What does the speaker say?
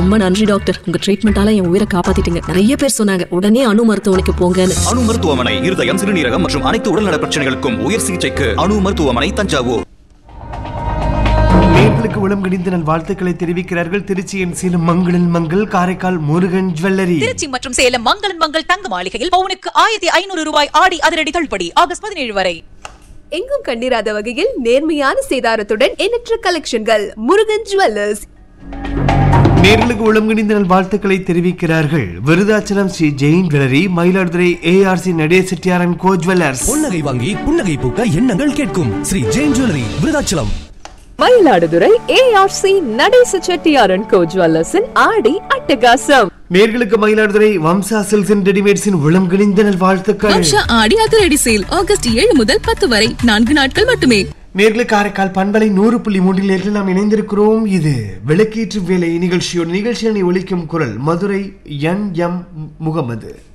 ரொம்ப நன்றி டாக்டர் உங்க ட்ரீட்மெண்டால என் உயிரை காப்பாத்திட்டீங்க நிறைய பேர் சொன்னாங்க உடனே அணு மருத்துவமனைக்கு போங்கன்னு அணு மருத்துவமனை இருதயம் சிறுநீரகம் மற்றும் அனைத்து உடல்நல பிரச்சனைகளுக்கும் உயர் சிகிச்சைக்கு அணு மருத்துவமனை தஞ்சாவூர் நேர்களுக்கு உளம் கடிந்த நல் வாழ்த்துக்களை தெரிவிக்கிறார்கள் திருச்சியின் சேலம் மங்களன் மங்கள் காரைக்கால் முருகன் ஜுவல்லரி திருச்சி மற்றும் சேலம் மங்களன் மங்கள் தங்க மாளிகையில் பவுனுக்கு ஆயிரத்தி ஐநூறு ரூபாய் ஆடி அதிரடி தள்ளுபடி ஆகஸ்ட் பதினேழு வரை எங்கும் கண்டிராத வகையில் நேர்மையான சேதாரத்துடன் எண்ணற்ற கலெக்ஷன்கள் முருகன் ஜுவல்லர்ஸ் நேர்களுக்கு உளம் கடிந்த நல் வாழ்த்துக்களை தெரிவிக்கிறார்கள் விருதாச்சலம் ஸ்ரீ ஜெயின் ஜுவல்லரி மயிலாடுதுறை ஏஆர்சி நடே செட்டியாரன் கோ ஜுவல்லர்ஸ் புன்னகை வாங்கி புன்னகை பூக்க எண்ணங்கள் கேட்கும் ஸ்ரீ ஜெயின் ஜுவல்லரி விருதாச்சலம் மயிலாடுதுறை ஏஆர்சி நடேச செட்டியாரன் கோ ஜுவல்லர்ஸின் ஆடி அட்டகாசம் நேர்களுக்கு மயிலாடுதுறை வம்சா சில்க்ஸ் அண்ட் ரெடிமேட்ஸின் உளம் கடிந்த நல் வாழ்த்துக்கள் வம்சா ஆடி அதிரடி சேல் ஆகஸ்ட் ஏழு முதல் பத்து வரை நான்கு நாட்கள் மட்டுமே நேர்களுக்கு காரைக்கால் பண்பலை நூறு புள்ளி மூன்றில் நேரில் நாம் இணைந்திருக்கிறோம் இது விளக்கீற்று வேலை நிகழ்ச்சியோட நிகழ்ச்சியை ஒழிக்கும் குரல் மதுரை என் எம் முகமது